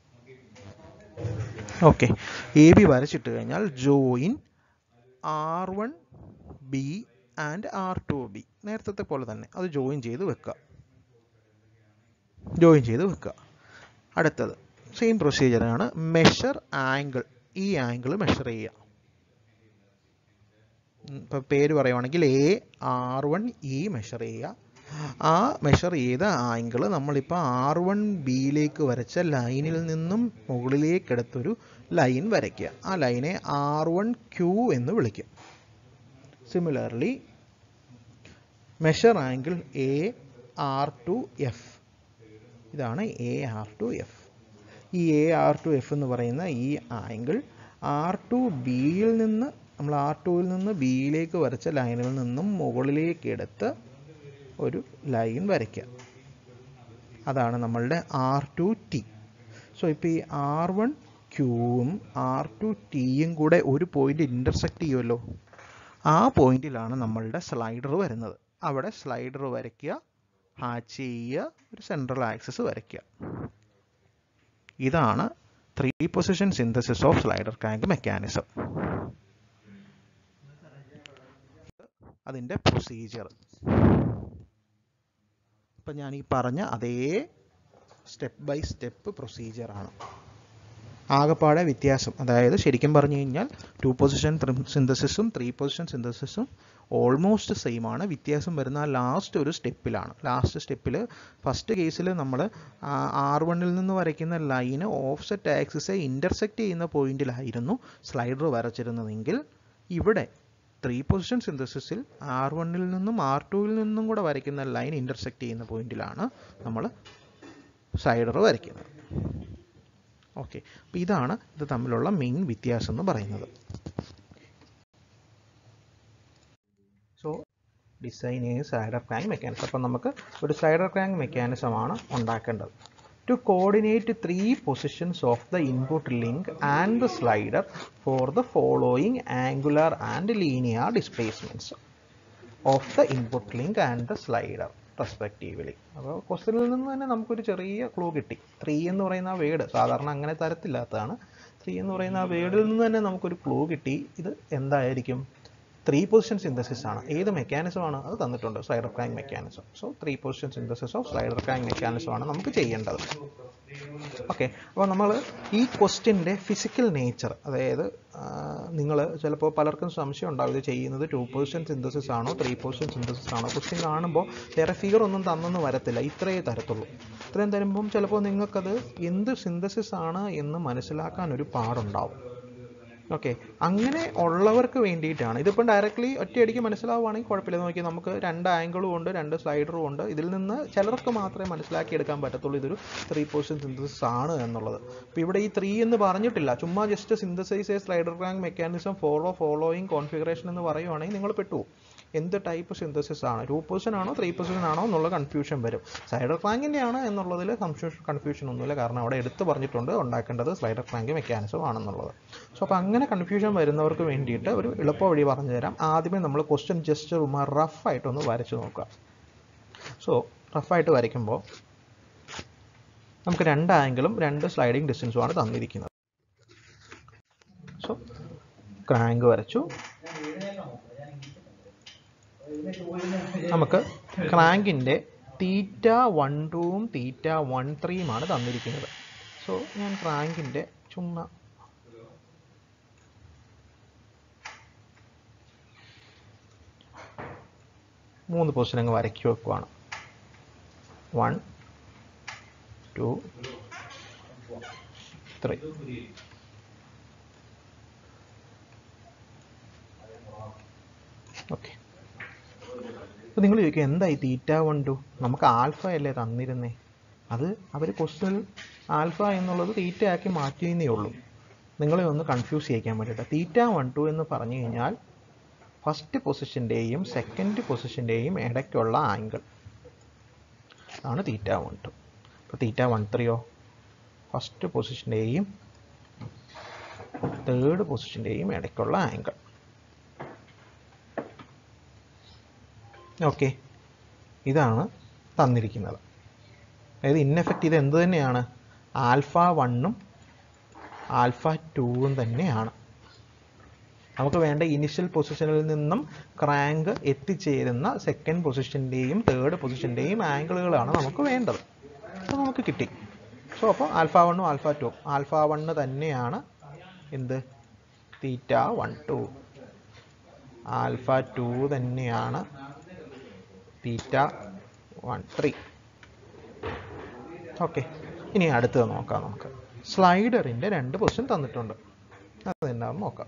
Speaker 1: ഓക്കെ എ ബി വരച്ചിട്ട് കഴിഞ്ഞാൽ join R one B and R two B നേരത്തെ പോലെ തന്നെ അത് ജോയിൻ ചെയ്ത് വെക്കുക ജോയിൻ ചെയ്ത് വെക്കുക അടുത്തത് സെയിം പ്രൊസീജിയറാണ് മെഷർ ആംഗിൾ ഈ ആംഗിൾ മെഷർ ചെയ്യുക ഇപ്പോൾ പേര് പറയുവാണെങ്കിൽ A R one E measure ചെയ്യുക ആ മെഷർ ചെയ്ത ആംഗിൾ നമ്മളിപ്പോൾ ആർ വൺ ബിയിലേക്ക് വരച്ച ലൈനിൽ നിന്നും മുകളിലേക്ക് എടുത്തൊരു ലൈൻ വരയ്ക്കുക ആ ലൈനെ ആർ വൺ ക്യൂ എന്ന് വിളിക്കും similarly measure angle A R two F ഇതാണ് എ ആർ ടു എഫ് ഈ എ ആർ ടു എഫ് എന്ന് പറയുന്ന ഈ ആംഗിൾ ആർ ടു ബിയിൽ നിന്ന് നമ്മൾ ആർ ടുവിൽ നിന്ന് ബിയിലേക്ക് വരച്ച ലൈനിൽ നിന്നും മുകളിലേക്ക് എടുത്ത് ഒരു ലൈൻ വരയ്ക്കുക അതാണ് നമ്മളുടെ ആർ ടു ടി സോ ഇപ്പോൾ ഈ ആർ വൺ ക്യൂവും ആർ ടു ടിയും കൂടെ ഒരു പോയിന്റ് ഇൻ്റർസെക്റ്റ് ചെയ്യുമല്ലോ ആ പോയിന്റിലാണ് നമ്മളുടെ സ്ലൈഡർ വരുന്നത് അവിടെ സ്ലൈഡർ വരയ്ക്കുക ഹാച്ച് ചെയ്യുക ഒരു സെൻട്രൽ ആക്സസ് വരയ്ക്കുക ഇതാണ് three position synthesis of slider crank mechanism അതിൻ്റെ പ്രൊസീജിയർ ഇപ്പം ഞാൻ ഈ പറഞ്ഞ അതേ സ്റ്റെപ്പ് ബൈ സ്റ്റെപ്പ് പ്രൊസീജിയറാണ് ആകെപ്പാടെ വ്യത്യാസം അതായത് ശരിക്കും പറഞ്ഞു കഴിഞ്ഞാൽ ടു പൊസിഷൻ സിന്തസിസും ത്രീ പൊസിഷൻ സിന്തസിസും ഓൾമോസ്റ്റ് സെയിം ആണ് വ്യത്യാസം വരുന്ന ലാസ്റ്റ് ഒരു സ്റ്റെപ്പിലാണ് ലാസ്റ്റ് സ്റ്റെപ്പിൽ ഫസ്റ്റ് കേസിൽ നമ്മൾ ആർ വണ്ണിൽ നിന്ന് വരയ്ക്കുന്ന ലൈന് ഓഫ്സെറ്റ് ആക്സിസെ ഇൻ്റർസെക്റ്റ് ചെയ്യുന്ന പോയിന്റിലായിരുന്നു സ്ലൈഡർ വരച്ചിരുന്നതെങ്കിൽ ഇവിടെ ത്രീ പൊസിഷൻ സിന്തസിസിൽ ആർ വണ്ണിൽ നിന്നും ആർ ടുവിൽ നിന്നും കൂടെ വരയ്ക്കുന്ന ലൈൻ ഇൻ്റർസെക്റ്റ് ചെയ്യുന്ന പോയിന്റിലാണ് നമ്മൾ സ്ലൈഡർ വരയ്ക്കുന്നത് ഓക്കെ അപ്പോൾ ഇതാണ് ഇത് തമ്മിലുള്ള മെയിൻ വ്യത്യാസം എന്ന് പറയുന്നത് സോ ഡിസൈൻ ഈ സ്ലൈഡർ ക്രാങ്ക് മെക്കാനിസം അപ്പം നമുക്ക് ഒരു സ്ലൈഡർ ക്രാങ്ക് മെക്കാനിസമാണ് ഉണ്ടാക്കേണ്ടത് to coordinate three positions of the input link and the slider for the following angular and linear displacements of the input link and the slider respectively അപ്പോൾ ക്വസ്റ്റനിൽ നിന്ന് തന്നെ നമുക്കൊരു ചെറിയ ക്ലൂ കിട്ടി ത്രീ എന്ന് പറയുന്ന ആ വേർഡ് സാധാരണ അങ്ങനെ തരത്തില്ലാത്തതാണ് ത്രീ എന്ന് പറയുന്ന ആ വേർഡിൽ നിന്ന് തന്നെ നമുക്കൊരു ക്ലൂ കിട്ടി ഇത് എന്തായിരിക്കും ത്രീ പൊസിഷൻ സിന്തസിസ് ആണ് ഏത് മെക്കാനിസം ആണ് അത് തന്നിട്ടുണ്ട് slider crank mechanism so three position synthesis of slider crank mechanism ആണ് നമുക്ക് ചെയ്യേണ്ടത് ഓക്കെ അപ്പോൾ നമ്മൾ ഈ ക്വസ്റ്റ്യൻ്റെ ഫിസിക്കൽ നേച്ചർ അതായത് നിങ്ങൾ ചിലപ്പോൾ പലർക്കും സംശയം ഉണ്ടാവും ഇത് ചെയ്യുന്നത് ടു പൊസിഷൻ സിന്തസിസ് ആണോ ത്രീ പൊസിഷൻ സിന്തസിസ് ആണോ ക്വസ്റ്റ്യൻ കാണുമ്പോൾ വേറെ ഫിഗർ ഒന്നും തന്നെന്ന് വരത്തില്ല ഇത്രയേ തരത്തുള്ളൂ ഇത്രയും തരുമ്പം ചിലപ്പോൾ നിങ്ങൾക്കത് എന്ത് സിന്തസിസ് ആണ് എന്ന് മനസ്സിലാക്കാൻ ഒരു പാടുണ്ടാവും ഓക്കെ അങ്ങനെ ഉള്ളവർക്ക് വേണ്ടിയിട്ടാണ് ഇതിപ്പം ഡയറക്റ്റ്ലി ഒറ്റയടിക്ക് മനസ്സിലാവുകയാണെങ്കിൽ കുഴപ്പമില്ല നോക്കി നമുക്ക് രണ്ട് ആംഗിളും ഉണ്ട് രണ്ട് സ്ലൈഡറും ഉണ്ട് ഇതിൽ നിന്ന് ചിലർക്ക് മാത്രമേ മനസ്സിലാക്കിയെടുക്കാൻ പറ്റത്തുള്ളൂ ഇതൊരു ത്രീ പൊസിഷൻ സിന്തസിസ് ആണ് എന്നുള്ളത് അപ്പോൾ ഇവിടെ ഈ ത്രീ എന്ന് പറഞ്ഞിട്ടില്ല ചുമ്മാ just synthesize a slider crank mechanism follow following configuration എന്ന് പറയുവാണെങ്കിൽ നിങ്ങൾ പെട്ടു എന്ത് ടൈപ്പ് സിന്തസിസ് ആണ് ടു പൊസിഷൻ ആണോ ത്രീ പൊസിഷൻ ആണോ എന്നുള്ള കൺഫ്യൂഷൻ വരും സ്ലൈഡർ ക്രാങ്കിൻ്റെ ആണ് എന്നുള്ളതിൽ കൺഫ്യൂഷൻ കൺഫ്യൂഷൻ ഒന്നുമില്ല കാരണം അവിടെ എടുത്ത് പറഞ്ഞിട്ടുണ്ട് ഉണ്ടാക്കേണ്ടത് സ്ലൈഡർ ക്രാങ്ക് മെക്കാനിസം ആണെന്നുള്ളത് സോ അപ്പോൾ അങ്ങനെ കൺഫ്യൂഷൻ വരുന്നവർക്ക് വേണ്ടിയിട്ട് ഒരു എളുപ്പ വഴി പറഞ്ഞു തരാം ആദ്യമേ നമ്മൾ ക്വസ്റ്റ്യൻ ജസ്റ്റ് റൂമ റഫായിട്ടൊന്ന് വരച്ച് നോക്കുക സോ റഫായിട്ട് വരയ്ക്കുമ്പോൾ നമുക്ക് രണ്ട് ആംഗിളും രണ്ട് സ്ലൈഡിങ് ഡിസ്റ്റൻസുമാണ് തന്നിരിക്കുന്നത് സോ ക്രാങ്ക് വരച്ചു നമുക്ക് ക്രാങ്കിൻ്റെ തീറ്റ വൺ ടൂവും തീറ്റ വൺ ത്രീയുമാണ് തന്നിരിക്കുന്നത് സോ ഞാൻ ക്രാങ്കിൻ്റെ ചുമ്മാ മൂന്ന് പൊസിഷൻ അങ്ങ് വരയ്ക്കി വെക്കുവാണ് വൺ ടു ത്രീ ഓക്കെ അപ്പോൾ നിങ്ങൾ ചോദിക്കും എന്തായി തീറ്റ വൺ ടു നമുക്ക് ആൽഫ അല്ലേ തന്നിരുന്നേ അത് അവർ ക്വസ്റ്റ്യൻ ആൽഫ എന്നുള്ളത് തീറ്റ ആക്കി മാറ്റിയെന്നേ ഉള്ളൂ നിങ്ങളെ ഒന്ന് കൺഫ്യൂസ് ചെയ്യിക്കാൻ വേണ്ടിയിട്ട് തീറ്റ വൺ ടു എന്ന് പറഞ്ഞു കഴിഞ്ഞാൽ ഫസ്റ്റ് പൊസിഷൻ്റെയും സെക്കൻഡ് പൊസിഷൻ്റെയും ഇടയ്ക്കുള്ള ആംഗിൾ ആണ് തീറ്റ വൺ ടു അപ്പോൾ തീറ്റ വൺ ത്രീയോ ഫസ്റ്റ് പൊസിഷൻ്റെയും തേർഡ് പൊസിഷൻ്റെയും ഇടയ്ക്കുള്ള ആംഗിൾ ഓക്കെ ഇതാണ് തന്നിരിക്കുന്നത് അതായത് ഇൻ എഫക്റ്റ് ഇത് എന്ത് തന്നെയാണ് ആൽഫ വണ്ണും ആൽഫ ടൂവും തന്നെയാണ് നമുക്ക് വേണ്ട ഇനിഷ്യൽ പൊസിഷനിൽ നിന്നും ക്രാങ്ക് എത്തിച്ചേരുന്ന സെക്കൻഡ് പൊസിഷൻ്റെയും തേർഡ് പൊസിഷൻ്റെയും ആംഗിളുകളാണ് നമുക്ക് വേണ്ടത് അത് നമുക്ക് കിട്ടി സോ അപ്പോൾ ആൽഫ വണ്ണും ആൽഫ ടു ആൽഫ വണ്ണ് തന്നെയാണ് എന്ത് theta one two alpha two തന്നെയാണ് തീറ്റ വൺ ത്രീ ഓക്കെ ഇനി അടുത്തത് നോക്കാം നമുക്ക് സ്ലൈഡറിൻ്റെ രണ്ട് പൊസിഷൻ തന്നിട്ടുണ്ട് അത് എന്താണെന്ന് നോക്കാം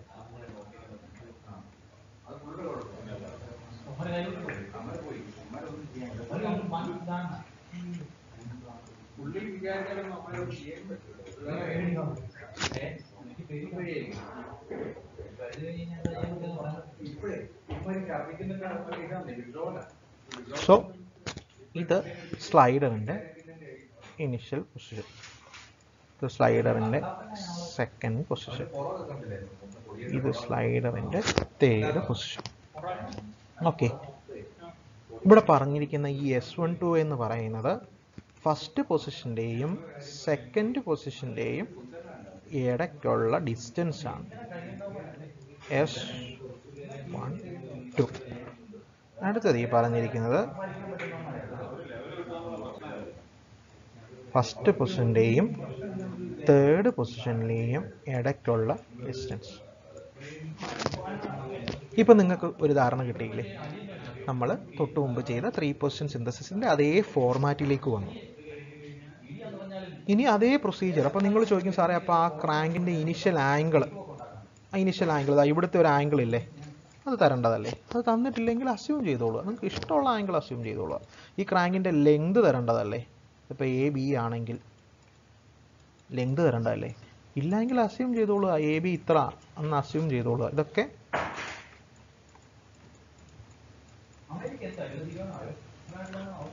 Speaker 1: സോ ഇത് സ്ലൈഡറിൻ്റെ ഇനിഷ്യൽ പൊസിഷൻ ഇത് സ്ലൈഡറിൻ്റെ സെക്കൻഡ് പൊസിഷൻ ഇത് സ്ലൈഡറിൻ്റെ തേർഡ് പൊസിഷൻ ഓക്കെ ഇവിടെ പറഞ്ഞിരിക്കുന്ന ഈ എസ് വൺ ടു എന്ന് പറയുന്നത് ഫസ്റ്റ് പൊസിഷൻ്റെയും സെക്കൻഡ് പൊസിഷൻ്റെയും ഇടയ്ക്കുള്ള ഡിസ്റ്റൻസ് ആണ് എസ് വൺ ടു അടുത്തത് ഈ പറഞ്ഞിരിക്കുന്നത് ഫസ്റ്റ് പൊസിഷൻ്റെയും തേർഡ് പൊസിഷനിലെയും ഇടയ്ക്കുള്ള ഡിസ്റ്റൻസ് ഇപ്പം നിങ്ങൾക്ക് ഒരു ധാരണ കിട്ടിയില്ലേ നമ്മൾ തൊട്ട് മുമ്പ് ചെയ്ത ത്രീ പൊസിഷൻ സിന്തസിസിൻ്റെ അതേ ഫോർമാറ്റിലേക്ക് വന്നു ഇനി അതേ പ്രൊസീജിയർ അപ്പോൾ നിങ്ങൾ ചോദിക്കും സാറേ അപ്പോൾ ആ ക്രാങ്കിൻ്റെ ഇനിഷ്യൽ ആംഗിൾ ആ ഇനിഷ്യൽ ആംഗിൾ ഇവിടുത്തെ ഒരു ആംഗിൾ ഇല്ലേ അത് തരേണ്ടതല്ലേ അത് തന്നിട്ടില്ലെങ്കിൽ അസ്യൂം ചെയ്തോളൂ നിങ്ങൾക്ക് ഇഷ്ടമുള്ള ആംഗിൾ അസ്യൂം ചെയ്തോളൂ ഈ ക്രാങ്കിൻ്റെ ലെങ്ത് തരേണ്ടതല്ലേ ഇപ്പോൾ എ ബി ആണെങ്കിൽ ലെങ്ത് തരേണ്ടതല്ലേ ഇല്ലെങ്കിൽ അസ്യൂം ചെയ്തോളൂ എ ബി ഇത്ര എന്ന് അസ്യൂം ചെയ്തോളൂ ഇതൊക്കെ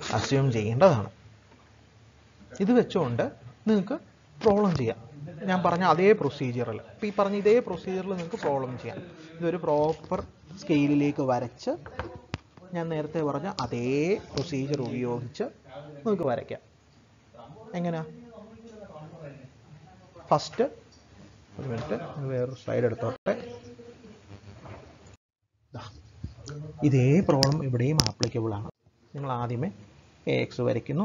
Speaker 1: അസ്യൂം ചെയ്യേണ്ടതാണ് ഇത് വെച്ചുകൊണ്ട് നിങ്ങൾക്ക് പ്രോബ്ലം ചെയ്യാം ഞാൻ പറഞ്ഞ അതേ പ്രൊസീജിയറിൽ ഇപ്പം ഈ പറഞ്ഞ ഇതേ പ്രൊസീജിയറിൽ നിങ്ങൾക്ക് പ്രോബ്ലം ചെയ്യാം ഇതൊരു പ്രോപ്പർ സ്കെയിലിലേക്ക് വരച്ച് ഞാൻ നേരത്തെ പറഞ്ഞ അതേ പ്രൊസീജിയർ ഉപയോഗിച്ച് നിങ്ങൾക്ക് വരയ്ക്കാം എങ്ങനെയാ ഫസ്റ്റ് ഒരു മിനിറ്റ് വേറൊരു സ്ലൈഡ് എടുത്തോട്ടെ ദാ. ഇതേ പ്രോബ്ലം ഇവിടെയും ആപ്ലിക്കബിൾ ആണ് നിങ്ങൾ ആദ്യമേ എ എക്സ് വരയ്ക്കുന്നു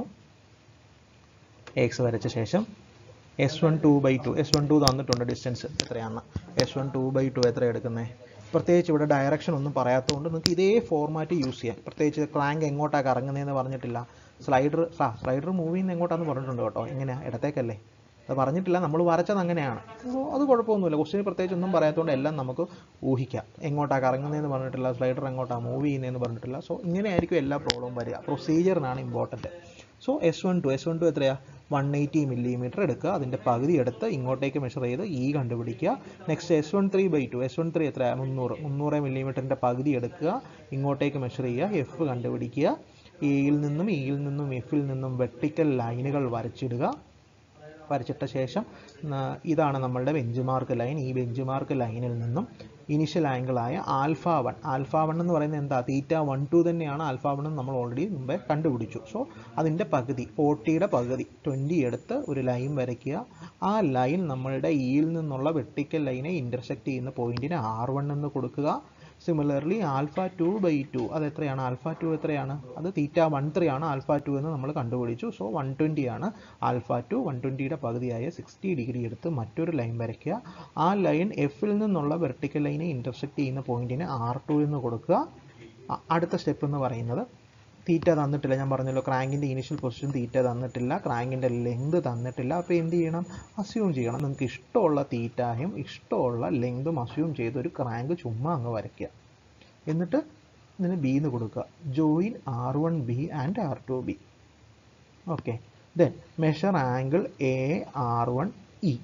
Speaker 1: എക്സ് വരച്ച ശേഷം S one two by two S one two തന്നിട്ടുണ്ട് ഡിസ്റ്റൻസ് എത്രയാണ് S one two by two എത്ര എടുക്കുന്നത് പ്രത്യേകിച്ച് ഇവിടെ ഡയറക്ഷൻ ഒന്നും പറയാത്തതുകൊണ്ട് നിങ്ങൾക്ക് ഇതേ ഫോർമാറ്റ് യൂസ് ചെയ്യാം പ്രത്യേകിച്ച് ക്രാങ്ക് എങ്ങോട്ടാണ് കറങ്ങുന്നതെന്ന് പറഞ്ഞിട്ടില്ല സ്ലൈഡർ ആ സ്ലൈഡർ മൂവ് ചെയ്യുന്ന എങ്ങോട്ടാന്ന് പറഞ്ഞിട്ടുണ്ട് കേട്ടോ എങ്ങനെയാ ഇടത്തേക്കല്ലേ അത് പറഞ്ഞിട്ടില്ല നമ്മൾ വരച്ചത് അങ്ങനെയാണ് അപ്പോൾ അത് കുഴപ്പമൊന്നുമില്ല ക്വസ്റ്റിന് പ്രത്യേകിച്ച് ഒന്നും പറയാത്തതുകൊണ്ട് എല്ലാം നമുക്ക് ഊഹിക്കാം എങ്ങോട്ടാണ് കറങ്ങുന്നതെന്ന് പറഞ്ഞിട്ടില്ല സ്ലൈഡർ എങ്ങോട്ടാണ് മൂവ് ചെയ്യുന്നതെന്ന് പറഞ്ഞിട്ടില്ല സോ ഇങ്ങനെയായിരിക്കും എല്ലാ പ്രോബ്ലവും വരിക പ്രൊസീജിയറിനാണ് important so S one two S one two എത്രയാ വൺ എയ്റ്റി മില്ലിമീറ്റർ എടുക്കുക അതിൻ്റെ പകുതി എടുത്ത് ഇങ്ങോട്ടേക്ക് മെഷർ ചെയ്ത് ഇ കണ്ടുപിടിക്കുക next S one three by two S one three എത്രയാ മുന്നൂറ് മുന്നൂറ് മില്ലിമീറ്ററിൻ്റെ പകുതി എടുക്കുക ഇങ്ങോട്ടേക്ക് മെഷർ ചെയ്യുക എഫ് കണ്ടുപിടിക്കുക എയിൽ നിന്നും ഇയിൽ നിന്നും എഫിൽ നിന്നും വെർട്ടിക്കൽ ലൈനുകൾ വരച്ചിടുക വരച്ചിട്ട ശേഷം ന- ഇതാണ് നമ്മളുടെ ബെഞ്ച് മാർക്ക് ലൈൻ ഈ ബെഞ്ച് മാർക്ക് ലൈനിൽ നിന്നും ഇനിഷ്യൽ ആംഗിളായ ആൽഫ വൺ ആൽഫ വൺ എന്ന് പറയുന്നത് എന്താ തീറ്റ വൺ ടു തന്നെയാണ് ആൽഫ വൺ എന്ന് നമ്മൾ ഓൾറെഡി മുമ്പേ കണ്ടുപിടിച്ചു സോ അതിൻ്റെ പകുതി ഫോർട്ടിയുടെ പകുതി ട്വൻറ്റി എടുത്ത് ഒരു ലൈൻ വരയ്ക്കുക ആ ലൈൻ നമ്മളുടെ ഇയിൽ നിന്നുള്ള വെർട്ടിക്കൽ ലൈനെ ഇൻ്റർസെക്റ്റ് ചെയ്യുന്ന പോയിന്റിന് ആർ വൺ എന്ന് കൊടുക്കുക similarly alpha two by two അത് എത്രയാണ് ആൽഫ ടു എത്രയാണ് അത് തീറ്റ വൺ ത്രീ ആണ് ആൽഫ ടു എന്ന് നമ്മൾ കണ്ടുപിടിച്ചു സോ വൺ ട്വൻറ്റി ആണ് ആൽഫ ടു വൺ ട്വൻറ്റിയുടെ പകുതിയായ സിക്സ്റ്റി ഡിഗ്രി എടുത്ത് മറ്റൊരു ലൈൻ വരയ്ക്കുക ആ ലൈൻ എഫിൽ നിന്നുള്ള വെർട്ടിക്കൽ ലൈനെ ഇൻ്റർസെക്റ്റ് ചെയ്യുന്ന പോയിന്റിന് ആർ ടു എന്ന് കൊടുക്കുക അ- അടുത്ത സ്റ്റെപ്പ് എന്ന് പറയുന്നത് തീറ്റ തന്നിട്ടില്ല ഞാൻ പറഞ്ഞല്ലോ ക്രാങ്കിൻ്റെ ഇനിഷ്യൽ പൊസിഷൻ തീറ്റ തന്നിട്ടില്ല ക്രാങ്കിൻ്റെ ലെങ്ത് തന്നിട്ടില്ല അപ്പോൾ എന്ത് ചെയ്യണം അസ്യൂം ചെയ്യണം നിങ്ങൾക്ക് ഇഷ്ടമുള്ള തീറ്റായും ഇഷ്ടമുള്ള ലെങ്തും അസ്യൂം ചെയ്ത് ഒരു ക്രാങ്ക് ചുമ്മാ അങ്ങ് വരയ്ക്കുക എന്നിട്ട് ഇതിന് ബി എന്ന് കൊടുക്കുക join R one B and R two B okay then measure angle A R one E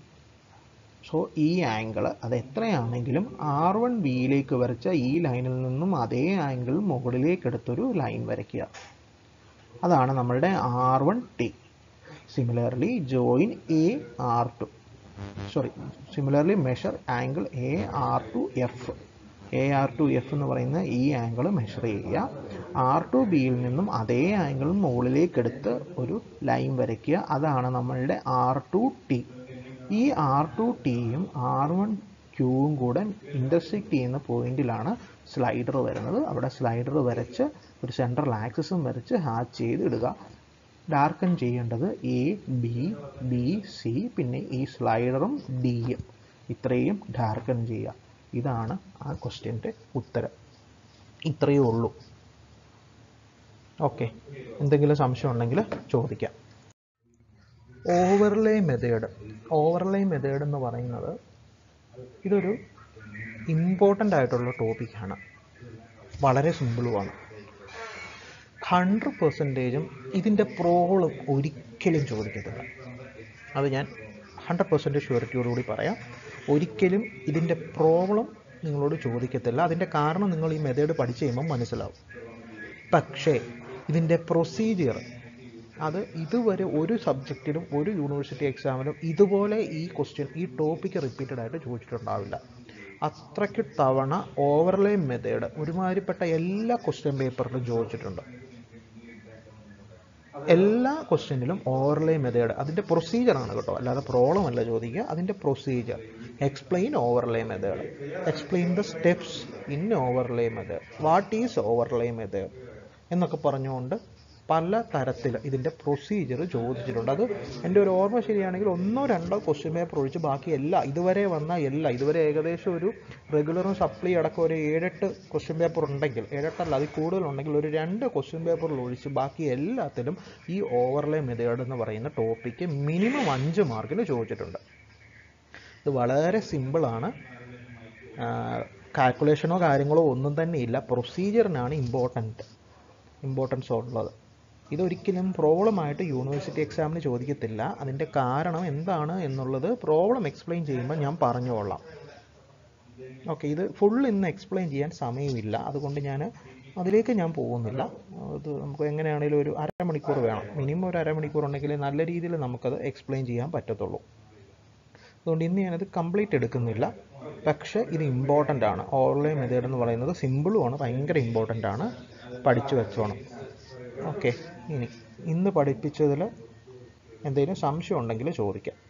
Speaker 1: so ഈ ആംഗിൾ അത് എത്രയാണെങ്കിലും ആർ വൺ ബിയിലേക്ക് വരച്ച ഈ ലൈനിൽ നിന്നും അതേ ആംഗിൾ മുകളിലേക്ക് എടുത്തൊരു ലൈൻ വരയ്ക്കുക അതാണ് നമ്മളുടെ R one T similarly join A R two sorry similarly measure angle A R two F A R two F എന്ന് പറയുന്ന ഈ ആംഗിൾ മെഷർ ചെയ്യുക ആർ ടു ബിയിൽ നിന്നും അതേ ആംഗിൾ മുകളിലേക്ക് എടുത്ത് ഒരു ലൈൻ വരയ്ക്കുക അതാണ് നമ്മളുടെ ആർ ടു ടി ഈ ആർ ടു ടിയും ആർ വൺ ക്യൂവും കൂടെ ഇൻ്റർസെക്റ്റ് ചെയ്യുന്ന പോയിന്റിലാണ് സ്ലൈഡർ വരുന്നത് അവിടെ സ്ലൈഡർ വരച്ച് ഒരു സെൻട്രൽ ആക്സിസും വരച്ച് ഹാച്ച് ചെയ്ത് ഇടുക ഡാർക്കൻ ചെയ്യേണ്ടത് എ ബി ബി സി പിന്നെ ഈ സ്ലൈഡറും ഡിയും ഇത്രയും ഡാർക്കൻ ചെയ്യുക ഇതാണ് ആ ക്വസ്റ്റ്യൻ്റെ ഉത്തരം ഇത്രയേ ഉള്ളൂ ഓക്കെ എന്തെങ്കിലും സംശയം ഉണ്ടെങ്കിൽ ചോദിക്കാം ഓവർലേ മെത്തേഡ് ഓവർലേ മെത്തേഡ് എന്ന് പറയുന്നത് ഇതൊരു ഇമ്പോർട്ടൻ്റ് ആയിട്ടുള്ള ടോപ്പിക്കാണ് വളരെ സിമ്പിളുമാണ് ഹൺഡ്രഡ് പെർസെൻറ്റേജും ഇതിൻ്റെ പ്രോബ്ലം ഒരിക്കലും ചോദിക്കത്തില്ല അത് ഞാൻ ഹൺഡ്രഡ് പെർസെൻറ്റേജ് ഷുവറിറ്റിയോടുകൂടി പറയാം ഒരിക്കലും ഇതിൻ്റെ പ്രോബ്ലം നിങ്ങളോട് ചോദിക്കത്തില്ല അതിൻ്റെ കാരണം നിങ്ങൾ ഈ മെത്തേഡ് പഠിച്ചു കഴിയുമ്പോൾ മനസ്സിലാവും പക്ഷേ ഇതിൻ്റെ പ്രൊസീജിയർ അത് ഇതുവരെ ഒരു സബ്ജക്റ്റിലും ഒരു യൂണിവേഴ്സിറ്റി എക്സാമിലും ഇതുപോലെ ഈ ക്വസ്റ്റ്യൻ ഈ ടോപ്പിക്ക് റിപ്പീറ്റഡ് ആയിട്ട് ചോദിച്ചിട്ടുണ്ടാവില്ല അത്രയ്ക്ക് തവണ ഓവർലേ മെത്തേഡ് ഒരുമാതിരിപ്പെട്ട എല്ലാ ക്വസ്റ്റ്യൻ പേപ്പറിലും ചോദിച്ചിട്ടുണ്ട് എല്ലാ ക്വസ്റ്റ്യനിലും ഓവർലേ മെത്തേഡ് അതിൻ്റെ പ്രൊസീജിയറാണ് കേട്ടോ അല്ലാതെ പ്രോബ്ലം അല്ല ചോദിക്കുക അതിൻ്റെ procedure explain overlay method explain the steps in overlay method what is overlay method എന്നൊക്കെ പറഞ്ഞുകൊണ്ട് പല തരത്തിൽ ഇതിൻ്റെ പ്രൊസീജിയർ ചോദിച്ചിട്ടുണ്ട് അത് എൻ്റെ ഒരു ഓർമ്മ ശരിയാണെങ്കിൽ ഒന്നോ രണ്ടോ ക്വസ്റ്റ്യൻ പേപ്പർ ഒഴിച്ച് ബാക്കി എല്ലാ ഇതുവരെ വന്ന എല്ലാ ഇതുവരെ ഏകദേശം ഒരു റെഗുലറും സപ്ലി അടക്കം ഒരു ഏഴെട്ട് ക്വസ്റ്റ്യൻ പേപ്പർ ഉണ്ടെങ്കിൽ ഏഴെട്ടല്ല അതിൽ കൂടുതലുണ്ടെങ്കിൽ ഒരു രണ്ട് ക്വസ്റ്റ്യൻ പേപ്പറിൽ ഒഴിച്ച് ബാക്കി എല്ലാത്തിലും ഈ ഓവർലേ മെത്തേഡ് എന്ന് പറയുന്ന ടോപ്പിക്ക് മിനിമം അഞ്ച് മാർക്കിന് ചോദിച്ചിട്ടുണ്ട് ഇത് വളരെ സിമ്പിളാണ് കാൽക്കുലേഷനോ കാര്യങ്ങളോ ഒന്നും തന്നെ ഇല്ല പ്രൊസീജിയറിനാണ് ഇമ്പോർട്ടൻറ്റ് ഇമ്പോർട്ടൻസ് ഉള്ളത് ഇതൊരിക്കലും പ്രോബ്ലമായിട്ട് യൂണിവേഴ്സിറ്റി എക്സാമിന് ചോദിക്കത്തില്ല അതിൻ്റെ കാരണം എന്താണ് എന്നുള്ളത് പ്രോബ്ലം എക്സ്പ്ലെയിൻ ചെയ്യുമ്പോൾ ഞാൻ പറഞ്ഞുകൊള്ളാം ഓക്കെ ഇത് ഫുൾ ഇന്ന് എക്സ്പ്ലെയിൻ ചെയ്യാൻ സമയമില്ല അതുകൊണ്ട് ഞാൻ അതിലേക്ക് ഞാൻ പോകുന്നില്ല അത് നമുക്ക് എങ്ങനെയാണെങ്കിലും ഒരു അരമണിക്കൂർ വേണം മിനിമം ഒരു അരമണിക്കൂർ ഉണ്ടെങ്കിൽ നല്ല രീതിയിൽ നമുക്കത് എക്സ്പ്ലെയിൻ ചെയ്യാൻ പറ്റത്തുള്ളൂ അതുകൊണ്ട് ഇന്ന് ഞാനത് കംപ്ലീറ്റ് എടുക്കുന്നില്ല പക്ഷേ ഇത് ഇമ്പോർട്ടൻ്റ് ആണ് ഓൺലൈൻ മെത്തേഡ് എന്ന് പറയുന്നത് സിമ്പിളുമാണ് ഭയങ്കര ഇമ്പോർട്ടൻ്റ് ആണ് പഠിച്ചു വെച്ചോണം ഓക്കെ ഇനി ഇന്ന് പഠിപ്പിച്ചതിൽ എന്തെങ്കിലും സംശയം ഉണ്ടെങ്കിൽ ചോദിക്കാം